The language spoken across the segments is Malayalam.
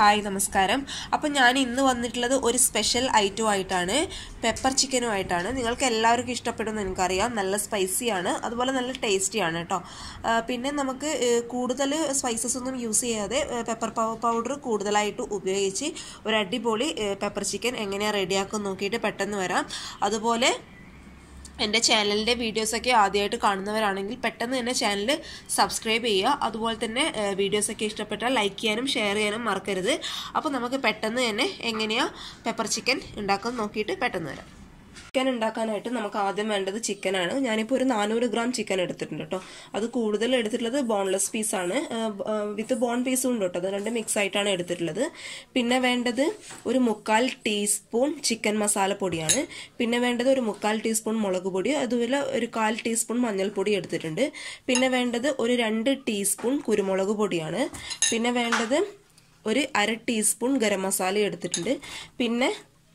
ഹായ് നമസ്കാരം അപ്പം ഞാൻ ഇന്ന് വന്നിട്ടുള്ളത് ഒരു സ്പെഷ്യൽ ഐറ്റം ആയിട്ടാണ് പെപ്പർ ചിക്കനുമായിട്ടാണ് നിങ്ങൾക്ക് എല്ലാവർക്കും ഇഷ്ടപ്പെടുമെന്ന് എനിക്കറിയാം നല്ല സ്പൈസിയാണ് അതുപോലെ നല്ല ടേസ്റ്റിയാണ് കേട്ടോ ആ, പിന്നെ നമുക്ക് ഏ, കൂടുതൽ സ്പൈസസ് ഒന്നും യൂസ് ചെയ്യാതെ പെപ്പർ പൗഡർ കൂടുതലായിട്ട് ഉപയോഗിച്ച് ഒരു അടിപൊളി പെപ്പർ ചിക്കൻ എങ്ങനെയാണ് റെഡിയാക്കും നോക്കിയിട്ട് പെട്ടെന്ന് വരാം അതുപോലെ എൻ്റെ ചാനലിൻ്റെ വീഡിയോസൊക്കെ ആദ്യമായിട്ട് കാണുന്നവരാണെങ്കിൽ പെട്ടെന്ന് തന്നെ ചാനൽ സബ്സ്ക്രൈബ് ചെയ്യുക അതുപോലെ തന്നെ വീഡിയോസൊക്കെ ഇഷ്ടപ്പെട്ടാൽ ലൈക്ക് ചെയ്യാനും ഷെയർ ചെയ്യാനും മറക്കരുത് അപ്പോൾ നമുക്ക് പെട്ടെന്ന് തന്നെ എങ്ങനെയാണ് പെപ്പർ ചിക്കൻ ഉണ്ടാക്കാൻ നോക്കിയിട്ട് പെട്ടെന്ന് വരാം ചിക്കൻ ഉണ്ടാക്കാനായിട്ട് നമുക്ക് ആദ്യം വേണ്ടത് ചിക്കനാണ് ഞാനിപ്പോൾ ഒരു നാനൂറ് ഗ്രാം ചിക്കൻ എടുത്തിട്ടുണ്ട് കേട്ടോ അത് കൂടുതൽ എടുത്തിട്ടുള്ളത് ബോൺലെസ് പീസാണ് വിത്ത് ബോൺ പീസും ഉണ്ട് കേട്ടോ അത് രണ്ട് മിക്സ് ആയിട്ടാണ് എടുത്തിട്ടുള്ളത് പിന്നെ വേണ്ടത് ഒരു മുക്കാൽ ടീസ്പൂൺ ചിക്കൻ മസാല പൊടിയാണ് പിന്നെ വേണ്ടത് ഒരു മുക്കാൽ ടീസ്പൂൺ മുളക് പൊടി അതുപോലെ ഒരു കാൽ ടീസ്പൂൺ മഞ്ഞൾപ്പൊടി എടുത്തിട്ടുണ്ട് പിന്നെ വേണ്ടത് ഒരു രണ്ട് ടീസ്പൂൺ കുരുമുളക് പൊടിയാണ് പിന്നെ വേണ്ടത് ഒരു അര ടീസ്പൂൺ ഗരം മസാല എടുത്തിട്ടുണ്ട് പിന്നെ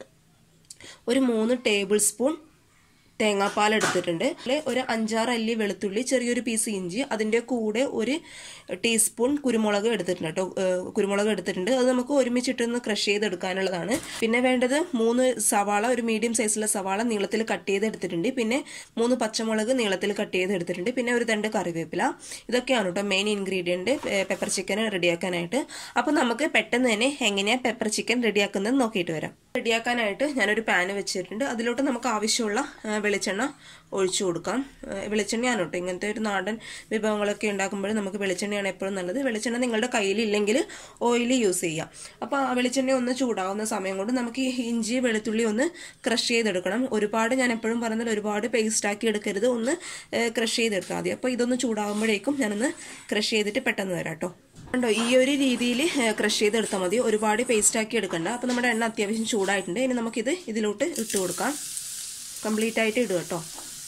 ഒരു മൂന്ന് ടേബിൾ സ്പൂൺ തേങ്ങാപ്പാൽ എടുത്തിട്ടുണ്ട് അതിൽ ഒരു അഞ്ചാറ് അല്ലി വെളുത്തുള്ളി ചെറിയൊരു പീസ് ഇഞ്ചി അതിൻ്റെ കൂടെ ഒരു ടീസ്പൂൺ കുരുമുളക് എടുത്തിട്ടുണ്ട് കേട്ടോ ഏഹ് കുരുമുളക് എടുത്തിട്ടുണ്ട് അത് നമുക്ക് ഒരുമിച്ചിട്ടൊന്ന് ക്രഷ് ചെയ്തെടുക്കാനുള്ളതാണ് പിന്നെ വേണ്ടത് മൂന്ന് സവാള ഒരു മീഡിയം സൈസിലെ സവാള നീളത്തിൽ കട്ട് ചെയ്ത് എടുത്തിട്ടുണ്ട് പിന്നെ മൂന്ന് പച്ചമുളക് നീളത്തിൽ കട്ട് ചെയ്ത് എടുത്തിട്ടുണ്ട് പിന്നെ ഒരു രണ്ട് കറിവേപ്പില ഇതൊക്കെയാണ് കേട്ടോ മെയിൻ ഇൻഗ്രീഡിയൻറ്റ് പെപ്പർ ചിക്കൻ റെഡിയാക്കാനായിട്ട് അപ്പോൾ നമുക്ക് പെട്ടെന്ന് തന്നെ എങ്ങനെയാണ് പെപ്പർ ചിക്കൻ റെഡിയാക്കുന്നത് നോക്കിയിട്ട് വരാം റെഡിയാക്കാനായിട്ട് ഞാനൊരു പാന് വെച്ചിട്ടുണ്ട് അതിലോട്ട് നമുക്ക് ആവശ്യമുള്ള ആ, വെളിച്ചെണ്ണ ഒഴിച്ചു കൊടുക്കാം ആ, വെളിച്ചെണ്ണയാണ് കേട്ടോ ഇങ്ങനത്തെ ഒരു നാടൻ വിഭവങ്ങളൊക്കെ ഉണ്ടാക്കുമ്പോൾ നമുക്ക് വെളിച്ചെണ്ണയാണ് എപ്പോഴും നല്ലത് വെളിച്ചെണ്ണ നിങ്ങളുടെ കയ്യിലില്ലെങ്കിൽ ഓയിൽ യൂസ് ചെയ്യാം അപ്പോൾ ആ വെളിച്ചെണ്ണ ഒന്ന് ചൂടാവുന്ന സമയം കൊണ്ട് നമുക്ക് ഈ ഇഞ്ചി വെളുത്തുള്ളി ഒന്ന് ക്രഷ് ചെയ്തെടുക്കണം ഒരുപാട് ഞാൻ എപ്പോഴും പറഞ്ഞാൽ ഒരുപാട് പേസ്റ്റ് ആക്കി എടുക്കരുത് ഒന്ന് ക്രഷ് ചെയ്തെടുക്കാം ആദ്യം അപ്പോൾ ഇതൊന്ന് ചൂടാകുമ്പോഴേക്കും ഞാനൊന്ന് ക്രഷ് ചെയ്തിട്ട് പെട്ടെന്ന് വരാം കേട്ടോ ഉണ്ടോ ഈ ഒരു രീതിയിൽ ക്രഷ് ചെയ്തെടുത്താൽ മതി ഒരുപാട് പേസ്റ്റ് ആക്കി എടുക്കണ്ട അപ്പോൾ നമ്മുടെ എണ്ണ അത്യാവശ്യം ചൂടായിട്ടുണ്ട് ഇനി നമുക്കിത് ഇതിലോട്ട് ഇട്ട് കൊടുക്കാം കംപ്ലീറ്റ് ആയിട്ട് ഇടുക കേട്ടോ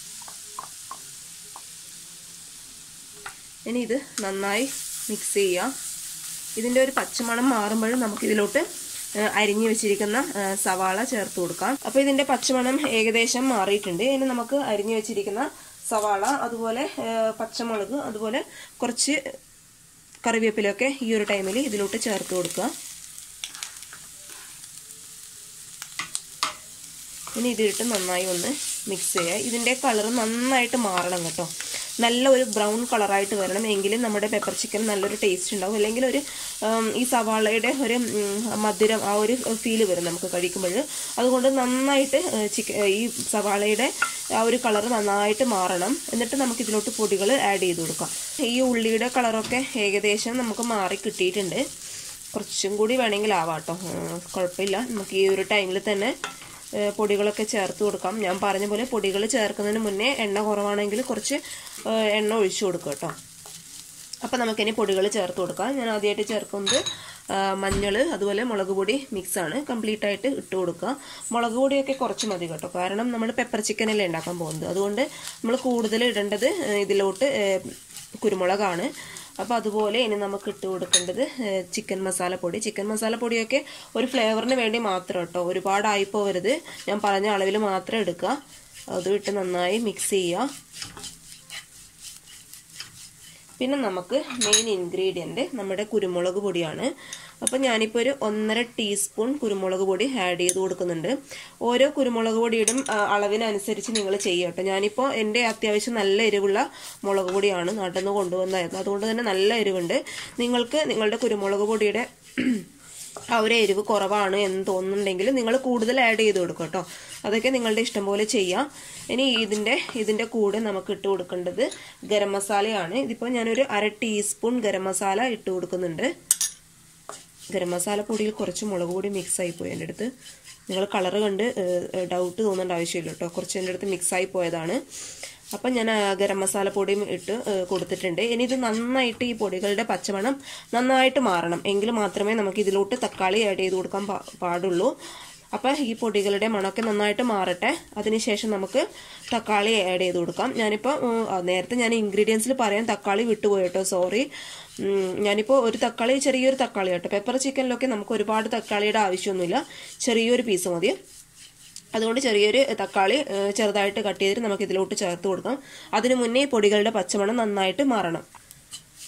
ഇനി ഇത് നന്നായി മിക്സ് ചെയ്യാം ഇതിൻ്റെ ഒരു പച്ചമണം മാറുമ്പോഴും നമുക്കിതിലോട്ട് ഏഹ്, അരിഞ്ഞു വെച്ചിരിക്കുന്ന ഏഹ്, സവാള ചേർത്ത് കൊടുക്കാം അപ്പോൾ ഇതിൻ്റെ പച്ചമണം ഏകദേശം മാറിയിട്ടുണ്ട് ഇനി നമുക്ക് അരിഞ്ഞു വെച്ചിരിക്കുന്ന സവാള അതുപോലെ ഏഹ്, പച്ചമുളക് അതുപോലെ കുറച്ച് കറിവേപ്പിലൊക്കെ ഈ ഒരു ടൈമിൽ ഇതിലോട്ട് ചേർത്ത് കൊടുക്കുക ഇനി ഇതിട്ട് നന്നായി ഒന്ന് മിക്സ് ചെയ്യുക ഇതിൻ്റെ കളർ നന്നായിട്ട് മാറണം കേട്ടോ നല്ല ഒരു ബ്രൗൺ കളറായിട്ട് വരണം എങ്കിലും നമ്മുടെ പെപ്പർ ചിക്കൻ നല്ലൊരു ടേസ്റ്റ് ഉണ്ടാവും അല്ലെങ്കിൽ ഒരു ഉം, ഈ സവാളയുടെ ഒരു ഉം, മധുരം ആ ഒരു ഫീല് വരും നമുക്ക് കഴിക്കുമ്പോൾ അതുകൊണ്ട് നന്നായിട്ട് ചിക്കൻ ഈ സവാളയുടെ ആ ഒരു കളർ നന്നായിട്ട് മാറണം എന്നിട്ട് നമുക്ക് ഇതിലോട്ട് പൊടികൾ ആഡ് ചെയ്ത് കൊടുക്കാം ഈ ഉള്ളിയുടെ കളറൊക്കെ ഏകദേശം നമുക്ക് മാറി കിട്ടിയിട്ടുണ്ട് കുറച്ചും കൂടി വേണമെങ്കിൽ ആവാം കേട്ടോ കുഴപ്പമില്ല നമുക്ക് ഈ ഒരു ടൈമിൽ തന്നെ ഏഹ് പൊടികളൊക്കെ ചേർത്ത് കൊടുക്കാം ഞാൻ പറഞ്ഞ പോലെ പൊടികൾ ചേർക്കുന്നതിന് മുന്നേ എണ്ണ കുറവാണെങ്കിൽ കുറച്ച് ഏഹ് എണ്ണ ഒഴിച്ചു കൊടുക്കുക കേട്ടോ അപ്പോൾ നമുക്കിനി പൊടികൾ ചേർത്ത് കൊടുക്കാം ഞാൻ ആദ്യമായിട്ട് ചേർക്കുന്നത് മഞ്ഞൾ അതുപോലെ മുളക് പൊടി മിക്സാണ് കംപ്ലീറ്റ് ആയിട്ട് ഇട്ട് കൊടുക്കുക മുളക് പൊടിയൊക്കെ കുറച്ച് മതി കേട്ടോ കാരണം നമ്മൾ പെപ്പർ ചിക്കനല്ലേ ഉണ്ടാക്കാൻ പോകുന്നത് അതുകൊണ്ട് നമ്മൾ കൂടുതൽ ഇടേണ്ടത് ഏഹ് ഇതിലോട്ട് ഏഹ് കുരുമുളകാണ് അപ്പോൾ അതുപോലെ ഇനി നമുക്ക് ഇട്ട് കൊടുക്കേണ്ടത് ഏഹ് ചിക്കൻ മസാല പൊടി ചിക്കൻ മസാല പൊടിയൊക്കെ ഒരു ഫ്ലേവറിന് വേണ്ടി മാത്രം കേട്ടോ ഒരുപാടായി പോകരുത് ഞാൻ പറഞ്ഞ അളവിൽ മാത്രം എടുക്കുക അത് ഇട്ട് നന്നായി മിക്സ് ചെയ്യുക പിന്നെ നമുക്ക് മെയിൻ ഇൻഗ്രീഡിയൻറ്റ് നമ്മുടെ കുരുമുളക് പൊടിയാണ് അപ്പോൾ ഞാനിപ്പോൾ ഒരു ഒന്നര ടീസ്പൂൺ കുരുമുളക് പൊടി ആഡ് ചെയ്ത് കൊടുക്കുന്നുണ്ട് ഓരോ കുരുമുളക് പൊടിയുടെയും ആ, അളവിനനുസരിച്ച് നിങ്ങൾ ചെയ്യട്ടോ ഞാനിപ്പോൾ എൻ്റെ അത്യാവശ്യം നല്ല എരിവുള്ള മുളക് പൊടിയാണ് നാട്ടിൽ നിന്ന് കൊണ്ടുവന്നായിരുന്നു അതുകൊണ്ട് തന്നെ നല്ല എരിവുണ്ട് നിങ്ങൾക്ക് നിങ്ങളുടെ കുരുമുളക് പൊടിയുടെ ആ ഒരു എരിവ് കുറവാണ് എന്ന് തോന്നുന്നുണ്ടെങ്കിൽ നിങ്ങൾ കൂടുതൽ ആഡ് ചെയ്ത് കൊടുക്കും കേട്ടോ അതൊക്കെ നിങ്ങളുടെ ഇഷ്ടം പോലെ ചെയ്യാം ഇനി ഇതിൻ്റെ ഇതിൻ്റെ കൂടെ നമുക്ക് ഇട്ട് കൊടുക്കേണ്ടത് ഗരം മസാലയാണ് ഇതിപ്പോൾ ഞാനൊരു അര ടീസ്പൂൺ ഗരം മസാല ഇട്ട് കൊടുക്കുന്നുണ്ട് ഗരം മസാല പൊടിയിൽ കുറച്ച് മുളക് പൊടി മിക്സ് ആയിപ്പോയി എൻ്റെ അടുത്ത് നിങ്ങൾ കളറ് കണ്ട് ഡൗട്ട് തോന്നേണ്ട ആവശ്യമില്ല കേട്ടോ കുറച്ച് എൻ്റെ അടുത്ത് മിക്സ് ആയി പോയതാണ് അപ്പം ഞാൻ ആ ഗരം മസാല പൊടിയും ഇട്ട് ഏഹ്, കൊടുത്തിട്ടുണ്ട് ഇനി ഇത് നന്നായിട്ട് ഈ പൊടികളുടെ പച്ചമണം നന്നായിട്ട് മാറണം എങ്കിൽ മാത്രമേ നമുക്ക് ഇതിലോട്ട് തക്കാളി ആഡ് ചെയ്ത് കൊടുക്കാൻ പാ- പാടുള്ളൂ അപ്പം ഈ പൊടികളുടെ മണമൊക്കെ നന്നായിട്ട് മാറട്ടെ അതിനുശേഷം നമുക്ക് തക്കാളി ആഡ് ചെയ്ത് കൊടുക്കാം ഞാനിപ്പോൾ ഉം, ആ, നേരത്തെ ഞാൻ ഇൻഗ്രീഡിയൻസിൽ പറയാൻ തക്കാളി വിട്ടുപോയി കേട്ടോ സോറി ഞാനിപ്പോൾ ഒരു തക്കാളി ചെറിയൊരു തക്കാളി കേട്ടോ പെപ്പർ ചിക്കനിലൊക്കെ നമുക്ക് ഒരുപാട് തക്കാളിയുടെ ആവശ്യമൊന്നുമില്ല ചെറിയൊരു പീസ് മതി അതുകൊണ്ട് ചെറിയൊരു തക്കാളി ഏഹ്, ചെറുതായിട്ട് കട്ട് ചെയ്തിട്ട് നമുക്ക് ഇതിലോട്ട് ചേർത്ത് കൊടുക്കാം അതിനു മുന്നേ ഈ പൊടികളുടെ പച്ചമണം നന്നായിട്ട് മാറണം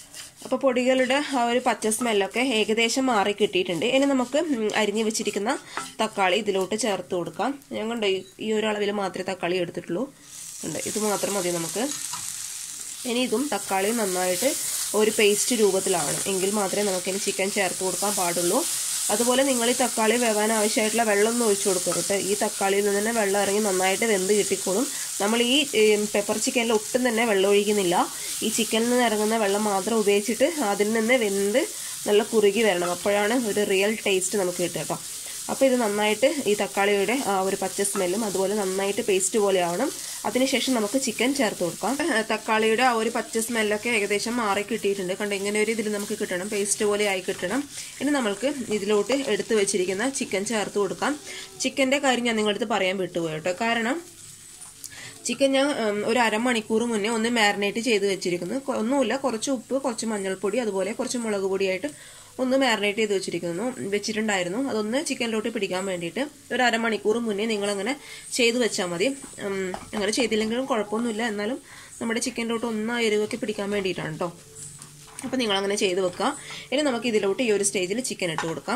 അപ്പോൾ പൊടികളുടെ ആ ഒരു പച്ച സ്മെല്ലൊക്കെ ഏകദേശം മാറി കിട്ടിയിട്ടുണ്ട് ഇനി നമുക്ക് ഉം, അരിഞ്ഞ് വെച്ചിരിക്കുന്ന തക്കാളി ഇതിലോട്ട് ചേർത്ത് കൊടുക്കാം ഞാൻ കണ്ടോ ഈ- ഈ ഒരു അളവിൽ മാത്രമേ തക്കാളി എടുത്തിട്ടുള്ളൂ ഉണ്ട് ഇത് മാത്രം മതി നമുക്ക് ഇനി ഇതും തക്കാളിയും നന്നായിട്ട് ഒരു പേസ്റ്റ് രൂപത്തിലാണ് എങ്കിൽ മാത്രമേ നമുക്കിനി ചിക്കൻ ചേർത്ത് കൊടുക്കാൻ പാടുള്ളൂ അതുപോലെ നിങ്ങൾ ഈ തക്കാളി വേവാൻ ആവശ്യമായിട്ടുള്ള വെള്ളം ഒന്നും ഒഴിച്ചു കൊടുക്കരുത് ഈ തക്കാളിയിൽ നിന്ന് തന്നെ വെള്ളം ഇറങ്ങി നന്നായിട്ട് വെന്ത് കിട്ടിക്കോളും നമ്മൾ ഈ പെപ്പർ ചിക്കനിൽ ഒട്ടും തന്നെ വെള്ളം ഒഴിക്കുന്നില്ല ഈ ചിക്കനിൽ നിന്ന് ഇറങ്ങുന്ന വെള്ളം മാത്രം ഉപയോഗിച്ചിട്ട് അതിൽ നിന്ന് വെന്ത് നല്ല കുറുകി വരണം അപ്പോഴാണ് ഒരു റിയൽ ടേസ്റ്റ് നമുക്ക് കിട്ടുക കേട്ടോ അപ്പോൾ ഇത് നന്നായിട്ട് ഈ തക്കാളിയുടെ ആ ഒരു പച്ച സ്മെല്ലും അതുപോലെ നന്നായിട്ട് പേസ്റ്റ് പോലെ ആവണം അതിനുശേഷം നമുക്ക് ചിക്കൻ ചേർത്ത് കൊടുക്കാം ഏഹ് തക്കാളിയുടെ ആ ഒരു പച്ച സ്മെല്ലൊക്കെ ഏകദേശം മാറി കിട്ടിയിട്ടുണ്ട് കണ്ട് ഇങ്ങനെ ഒരു ഇതിൽ നമുക്ക് കിട്ടണം പേസ്റ്റ് പോലെ ആയി കിട്ടണം ഇനി നമ്മൾക്ക് ഇതിലോട്ട് എടുത്തു വെച്ചിരിക്കുന്ന ചിക്കൻ ചേർത്ത് കൊടുക്കാം ചിക്കൻ്റെ കാര്യം ഞാൻ നിങ്ങളുടെ അടുത്ത് പറയാൻ വിട്ടുപോയി കേട്ടോ കാരണം ചിക്കൻ ഞാൻ ഉം, ഒരു അരമണിക്കൂർ മുന്നേ ഒന്ന് മാരിനേറ്റ് ചെയ്ത് വെച്ചിരിക്കുന്നു കൊ- ഒന്നുമില്ല കുറച്ച് ഉപ്പ് കുറച്ച് മഞ്ഞൾപ്പൊടി അതുപോലെ കുറച്ച് മുളക് പൊടിയായിട്ട് ഒന്ന് മാരിനേറ്റ് ചെയ്ത് വെച്ചിരിക്കുന്നു വെച്ചിട്ടുണ്ടായിരുന്നു അതൊന്ന് ചിക്കനിലോട്ട് പിടിക്കാൻ വേണ്ടിയിട്ട് ഒരു അരമണിക്കൂർ മുന്നേ നിങ്ങളങ്ങനെ ചെയ്ത് വെച്ചാൽ മതി ഉം, അങ്ങനെ ചെയ്തില്ലെങ്കിലും കുഴപ്പമൊന്നുമില്ല എന്നാലും നമ്മുടെ ചിക്കനിലോട്ട് ഒന്ന് ആ എരിവൊക്കെ പിടിക്കാൻ വേണ്ടിയിട്ടാണ് കേട്ടോ അപ്പോൾ നിങ്ങളങ്ങനെ ചെയ്ത് വെക്കുക ഇനി നമുക്ക് ഇതിലോട്ട് ഈ ഒരു സ്റ്റേജിൽ ചിക്കൻ ഇട്ട് കൊടുക്കാം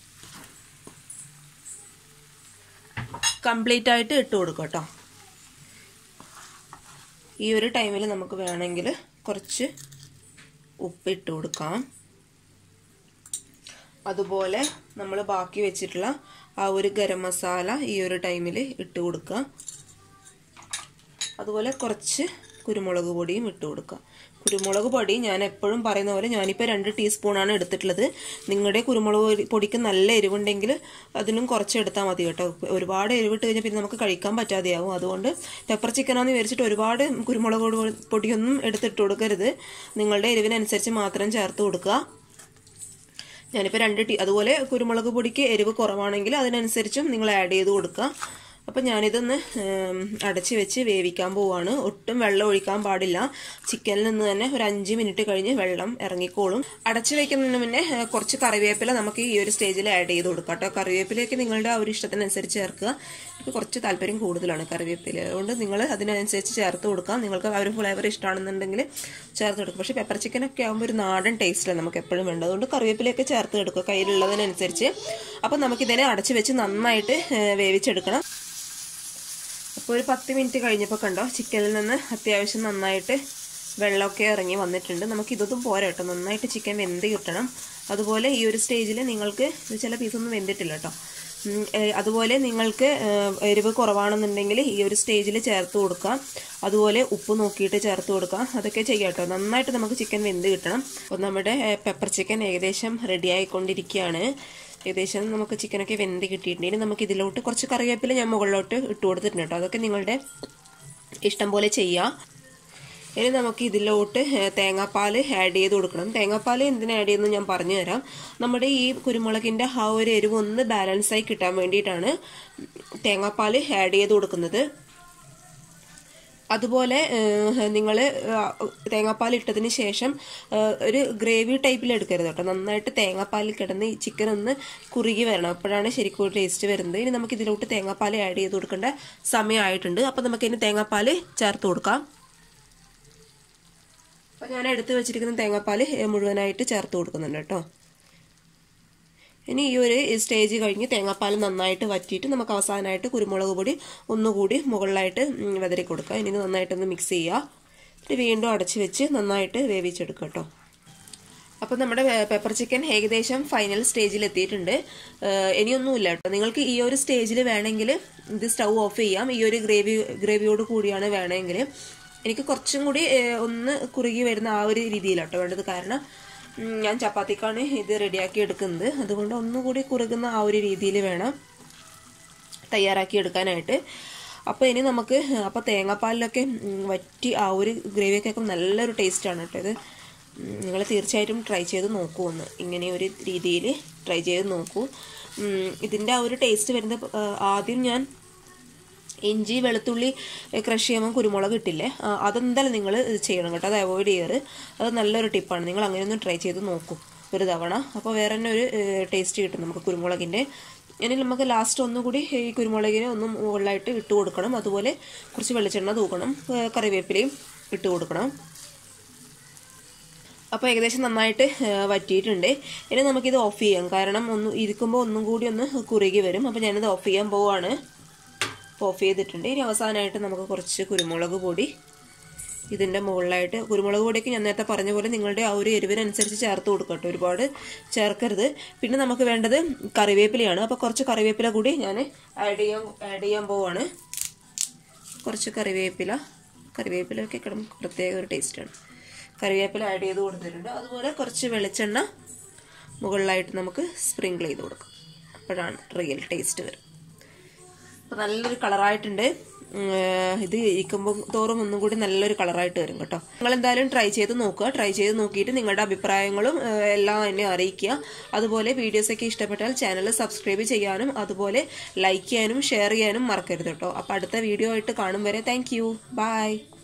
കംപ്ലീറ്റ് ആയിട്ട് ഇട്ട് കൊടുക്കാം കേട്ടോ ഈ ഒരു ടൈമിൽ നമുക്ക് വേണമെങ്കിൽ കുറച്ച് ഉപ്പ് ഇട്ട് കൊടുക്കാം അതുപോലെ നമ്മൾ ബാക്കി വെച്ചിട്ടുള്ള ആ ഒരു ഗരം മസാല ഈ ഒരു ടൈമിൽ ഇട്ട് കൊടുക്കുക അതുപോലെ കുറച്ച് കുരുമുളക് പൊടിയും ഇട്ട് കൊടുക്കുക കുരുമുളക് പൊടി ഞാൻ എപ്പോഴും പറയുന്ന പോലെ ഞാനിപ്പോൾ രണ്ട് ടീസ്പൂണാണ് എടുത്തിട്ടുള്ളത് നിങ്ങളുടെ കുരുമുളക് പൊടി- പൊടിക്ക് നല്ല എരിവുണ്ടെങ്കിൽ അതിനും കുറച്ച് എടുത്താൽ മതി കേട്ടോ ഒരുപാട് എരിവിട്ട് കഴിഞ്ഞാൽ പിന്നെ നമുക്ക് കഴിക്കാൻ പറ്റാതെയാവും അതുകൊണ്ട് പെപ്പർ ചിക്കനാന്ന് വിചാരിച്ചിട്ട് ഒരുപാട് കുരുമുളക് പൊടി- പൊടിയൊന്നും എടുത്തിട്ട് കൊടുക്കരുത് നിങ്ങളുടെ എരിവിനനുസരിച്ച് മാത്രം ചേർത്ത് കൊടുക്കുക ഞാനിപ്പോൾ രണ്ട് ടീ അതുപോലെ കുരുമുളക് പൊടിക്ക് എരിവ് കുറവാണെങ്കിൽ അതിനനുസരിച്ചും നിങ്ങൾ ആഡ് ചെയ്ത് കൊടുക്കുക അപ്പം ഞാനിതൊന്ന് ഉം, അടച്ച് വെച്ച് വേവിക്കാൻ പോവാണ് ഒട്ടും വെള്ളം ഒഴിക്കാൻ പാടില്ല ചിക്കനിൽ നിന്ന് തന്നെ ഒരു അഞ്ച് മിനിറ്റ് കഴിഞ്ഞ് വെള്ളം ഇറങ്ങിക്കോളും അടച്ച് വെക്കുന്നതിന് മുന്നേ ഏഹ്, കുറച്ച് കറിവേപ്പില നമുക്ക് ഈ ഒരു സ്റ്റേജിൽ ആഡ് ചെയ്ത് കൊടുക്കാം കേട്ടോ കറിവേപ്പിലയൊക്കെ നിങ്ങളുടെ ആ ഒരു ഇഷ്ടത്തിനനുസരിച്ച് ചേർക്കുക എനിക്ക് കുറച്ച് താല്പര്യം കൂടുതലാണ് കറിവേപ്പില അതുകൊണ്ട് നിങ്ങൾ അതിനനുസരിച്ച് ചേർത്ത് കൊടുക്കാം നിങ്ങൾക്ക് ആ ഒരു ഫ്ലേവർ ഇഷ്ടമാണെന്നുണ്ടെങ്കിൽ ചേർത്ത് കൊടുക്കും പക്ഷേ പെപ്പർ ചിക്കനൊക്കെ ആകുമ്പോൾ ഒരു നാടൻ ടേസ്റ്റിലാണ് നമുക്ക് എപ്പോഴും വേണ്ടത് അതുകൊണ്ട് കറിവേപ്പിലയൊക്കെ ചേർത്ത് എടുക്കുക കയ്യിലുള്ളതിനനുസരിച്ച് അപ്പം നമുക്കിതിനെ അടച്ച് വെച്ച് നന്നായിട്ട് ഏഹ്, വേവിച്ചെടുക്കണം അപ്പോൾ ഒരു പത്ത് മിനിറ്റ് കഴിഞ്ഞപ്പോൾ കണ്ടോ ചിക്കനിൽ നിന്ന് അത്യാവശ്യം നന്നായിട്ട് വെള്ളമൊക്കെ ഇറങ്ങി വന്നിട്ടുണ്ട് നമുക്ക് ഇതൊന്നും പോരാ കേട്ടോ നന്നായിട്ട് ചിക്കൻ വെന്ത് കിട്ടണം അതുപോലെ ഈ ഒരു സ്റ്റേജിൽ നിങ്ങൾക്ക് ഇത് ചില പീസൊന്നും വെന്തിട്ടില്ല കേട്ടോ ഉം, ഏ, അതുപോലെ നിങ്ങൾക്ക് ഏ, എരിവ് കുറവാണെന്നുണ്ടെങ്കിൽ ഈ ഒരു സ്റ്റേജിൽ ചേർത്ത് കൊടുക്കാം അതുപോലെ ഉപ്പ് നോക്കിയിട്ട് ചേർത്ത് കൊടുക്കാം അതൊക്കെ ചെയ്യാം കേട്ടോ നന്നായിട്ട് നമുക്ക് ചിക്കൻ വെന്ത് കിട്ടണം അപ്പോൾ നമ്മുടെ പെപ്പർ ചിക്കൻ ഏകദേശം റെഡി ആയിക്കൊണ്ടിരിക്കുകയാണ് ഏകദേശം നമുക്ക് ചിക്കനൊക്കെ വെന്ത് കിട്ടിയിട്ടുണ്ട് ഇനി നമുക്ക് ഇതിലോട്ട് കുറച്ച് കറിവേപ്പില ഞാൻ മുകളിലോട്ട് ഇട്ട് കൊടുത്തിട്ടുണ്ട് കേട്ടോ അതൊക്കെ നിങ്ങളുടെ ഇഷ്ടം പോലെ ചെയ്യാം ഇനി നമുക്ക് ഇതിലോട്ട് ഏഹ്, തേങ്ങാപ്പാൽ ആഡ് ചെയ്ത് കൊടുക്കണം തേങ്ങാപ്പാൽ എന്തിനാ ആഡ് ചെയ്യുന്നത് ഞാൻ പറഞ്ഞു തരാം നമ്മുടെ ഈ കുരുമുളകിൻ്റെ ആ ഒരു എരിവ് ഒന്ന് ബാലൻസായി കിട്ടാൻ വേണ്ടിയിട്ടാണ് തേങ്ങാപ്പാൽ ആഡ് ചെയ്ത് കൊടുക്കുന്നത് അതുപോലെ നിങ്ങൾ തേങ്ങാപ്പാൽ ഇട്ടതിന് ശേഷം ഏഹ്, ഒരു ഗ്രേവി ടൈപ്പിൽ എടുക്കരുത് കേട്ടോ നന്നായിട്ട് തേങ്ങാപ്പാൽ കിടന്ന് ഈ ചിക്കൻ ഒന്ന് കുറുകി വരണം അപ്പോഴാണ് ശരിക്കും ഒരു ടേസ്റ്റ് വരുന്നത് ഇനി നമുക്ക് ഇതിലോട്ട് തേങ്ങാപ്പാൽ ആഡ് ചെയ്ത് കൊടുക്കേണ്ട സമയമായിട്ടുണ്ട് അപ്പോൾ നമുക്ക് ഇനി തേങ്ങാപ്പാൽ ചേർത്ത് കൊടുക്കാം അപ്പോൾ ഞാൻ എടുത്ത് വെച്ചിരിക്കുന്ന തേങ്ങാപ്പാൽ ഏഹ്, മുഴുവനായിട്ട് ചേർത്ത് കൊടുക്കുന്നുണ്ട് കേട്ടോ ഇനി ഈ ഒരു സ്റ്റേജ് കഴിഞ്ഞ് തേങ്ങാപ്പാൽ നന്നായിട്ട് വറ്റിയിട്ട് നമുക്ക് അവസാനമായിട്ട് കുരുമുളക് പൊടി ഒന്നുകൂടി മുകളിലായിട്ട് ഉം, വിതറി കൊടുക്കുക ഇനി ഇത് നന്നായിട്ടൊന്ന് മിക്സ് ചെയ്യുക എന്നിട്ട് വീണ്ടും അടച്ച് വെച്ച് നന്നായിട്ട് വേവിച്ചെടുക്കുക കേട്ടോ അപ്പോൾ നമ്മുടെ പെപ്പർ ചിക്കൻ ഏകദേശം ഫൈനൽ സ്റ്റേജിൽ എത്തിയിട്ടുണ്ട് ഏഹ് ഇനിയൊന്നുമില്ല കേട്ടോ നിങ്ങൾക്ക് ഈ ഒരു സ്റ്റേജിൽ വേണമെങ്കിൽ ഇത് സ്റ്റൗ ഓഫ് ചെയ്യാം ഈ ഒരു ഗ്രേവി ഗ്രേവിയോട് കൂടിയാണ് വേണമെങ്കിൽ എനിക്ക് കുറച്ചും കൂടി ഏഹ് ഒന്ന് കുറുകി വരുന്ന ആ ഒരു രീതിയിലാട്ടോ വേണ്ടത് കാരണം ഉം, ഞാൻ ചപ്പാത്തിക്കാണ് ഇത് റെഡിയാക്കി എടുക്കുന്നത് അതുകൊണ്ട് ഒന്നുകൂടി കുറുകുന്ന ആ ഒരു രീതിയിൽ വേണം തയ്യാറാക്കി എടുക്കാനായിട്ട് അപ്പോൾ ഇനി നമുക്ക് അപ്പോൾ തേങ്ങാപ്പാലിലൊക്കെ ഉം, വറ്റി ആ ഒരു ഗ്രേവിയൊക്കെ നല്ലൊരു ടേസ്റ്റാണ് കേട്ടോ ഇത് നിങ്ങൾ തീർച്ചയായിട്ടും ട്രൈ ചെയ്ത് നോക്കൂ ഒന്ന് ഇങ്ങനെ ഒരു രീതിയിൽ ട്രൈ ചെയ്ത് നോക്കൂ ഉം, ഇതിൻ്റെ ആ ഒരു ടേസ്റ്റ് വരുന്നത് ആ, ആദ്യം ഞാൻ ഇഞ്ചി വെളുത്തുള്ളി ക്രഷ് ചെയ്യുമ്പോൾ കുരുമുളക് ഇട്ടില്ലേ ആ, അതെന്തായാലും നിങ്ങൾ ചെയ്യണം കേട്ടോ അത് അവോയ്ഡ് ചെയ്യാറ് അത് നല്ലൊരു ടിപ്പാണ് നിങ്ങൾ അങ്ങനെ ഒന്ന് ട്രൈ ചെയ്ത് നോക്കൂ ഒരു തവണ അപ്പോൾ വേറെ തന്നെ ഒരു ടേസ്റ്റ് കിട്ടും നമുക്ക് കുരുമുളകിൻ്റെ ഇനി നമുക്ക് ലാസ്റ്റ് ഒന്നുകൂടി ഈ കുരുമുളകിനെ ഒന്ന് മുകളിലായിട്ട് ഇട്ട് കൊടുക്കണം അതുപോലെ കുറച്ച് വെളിച്ചെണ്ണ തൂക്കണം ഏ, കറിവേപ്പിലയും ഇട്ട് കൊടുക്കണം അപ്പോൾ ഏകദേശം നന്നായിട്ട് ആ, വറ്റിയിട്ടുണ്ട് ഇനി നമുക്കിത് ഓഫ് ചെയ്യാം കാരണം ഒന്ന് ഇരിക്കുമ്പോൾ ഒന്നും കൂടി ഒന്ന് കുറുകി വരും അപ്പോൾ ഞാനിത് ഓഫ് ചെയ്യാൻ പോവാണ് അപ്പോൾ ഓഫ് ചെയ്തിട്ടുണ്ട് ഇനി അവസാനമായിട്ട് നമുക്ക് കുറച്ച് കുരുമുളക് പൊടി ഇതിൻ്റെ മുകളിലായിട്ട് കുരുമുളക് പൊടിയൊക്കെ ഞാൻ നേരത്തെ പറഞ്ഞ പോലെ നിങ്ങളുടെ ആ ഒരു എരിവിനനുസരിച്ച് ചേർത്ത് കൊടുക്കട്ടെ ഒരുപാട് ചേർക്കരുത് പിന്നെ നമുക്ക് വേണ്ടത് കറിവേപ്പിലയാണ് അപ്പോൾ കുറച്ച് കറിവേപ്പില കൂടി ഞാൻ ആഡ് ചെയ്യാൻ ആഡ് ചെയ്യാൻ പോവാണ് കുറച്ച് കറിവേപ്പില കറിവേപ്പിലൊക്കെ കിടന്ന് പ്രത്യേക ഒരു ടേസ്റ്റാണ് കറിവേപ്പില ആഡ് ചെയ്ത് കൊടുത്തിട്ടുണ്ട് അതുപോലെ കുറച്ച് വെളിച്ചെണ്ണ മുകളിലായിട്ട് നമുക്ക് സ്പ്രിങ്കിൾ ചെയ്ത് കൊടുക്കാം അപ്പോഴാണ് റിയൽ ടേസ്റ്റ് വരും അപ്പോൾ നല്ലൊരു കളറായിട്ടുണ്ട് ഉം, ഏഹ് ഇത് ഇരിക്കുമ്പോൾ തോറും ഒന്നും കൂടി നല്ലൊരു കളറായിട്ട് വരും കേട്ടോ നിങ്ങൾ എന്തായാലും ട്രൈ ചെയ്ത് നോക്കുക ട്രൈ ചെയ്ത് നോക്കിയിട്ട് നിങ്ങളുടെ അഭിപ്രായങ്ങളും ഏഹ്, എല്ലാം എന്നെ അറിയിക്കുക അതുപോലെ വീഡിയോസൊക്കെ ഇഷ്ടപ്പെട്ടാൽ ചാനൽ സബ്സ്ക്രൈബ് ചെയ്യാനും അതുപോലെ ലൈക്ക് ചെയ്യാനും ഷെയർ ചെയ്യാനും മറക്കരുത് കേട്ടോ അപ്പോൾ അടുത്ത വീഡിയോ ആയിട്ട് കാണും വരെ താങ്ക് യു ബൈ